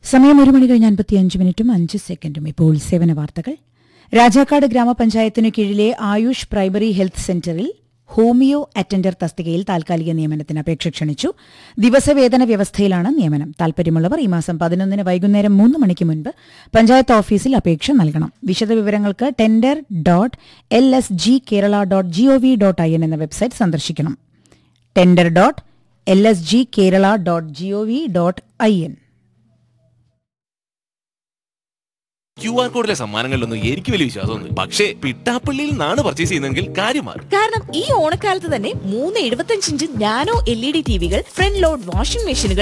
സമയം ഒരു മണി കഴിഞ്ഞ് അൻപത്തിയഞ്ച് മിനിറ്റും അഞ്ച് സെക്കൻഡും ഇപ്പോൾ സേവന വാർത്തകൾ രാജാക്കാട് ഗ്രാമപഞ്ചായത്തിനു കീഴിലെ ആയുഷ് പ്രൈമറി ഹെൽത്ത് സെന്ററിൽ ഹോമിയോ അറ്റൻഡർ തസ്തികയിൽ താൽക്കാലിക നിയമനത്തിന് അപേക്ഷ ക്ഷണിച്ചു ദിവസവേതന വ്യവസ്ഥയിലാണ് നിയമനം താൽപര്യമുള്ളവർ ഈ മാസം പതിനൊന്നിന് വൈകുന്നേരം മൂന്ന് മണിക്ക് മുൻപ് പഞ്ചായത്ത് ഓഫീസിൽ അപേക്ഷ നൽകണം വിശദവിവരങ്ങൾക്ക് tender dot L S G Kerala dot G O V dot I N എന്ന വെബ്സൈറ്റ് സന്ദർശിക്കണം tender dot L S G Kerala dot G O V dot I N Q R കോഡിലെ സമ്മാനങ്ങളിലൊന്നും എനിക്ക് വലിയ വിശ്വാസമൊന്നും പക്ഷേ പിട്ടാപ്പള്ളിയിൽ നിന്നാണ് പർച്ചേസ് ചെയ്യുന്നതെങ്കിൽ കാര്യം മാറും കാരണം ഈ ഓണക്കാലത്ത് തന്നെ മൂന്ന് എഴുപത്തഞ്ച് inch nano L E D ടിവികൾ ഫ്രണ്ട് ലോഡ് വാഷിംഗ് മെഷീനുകൾ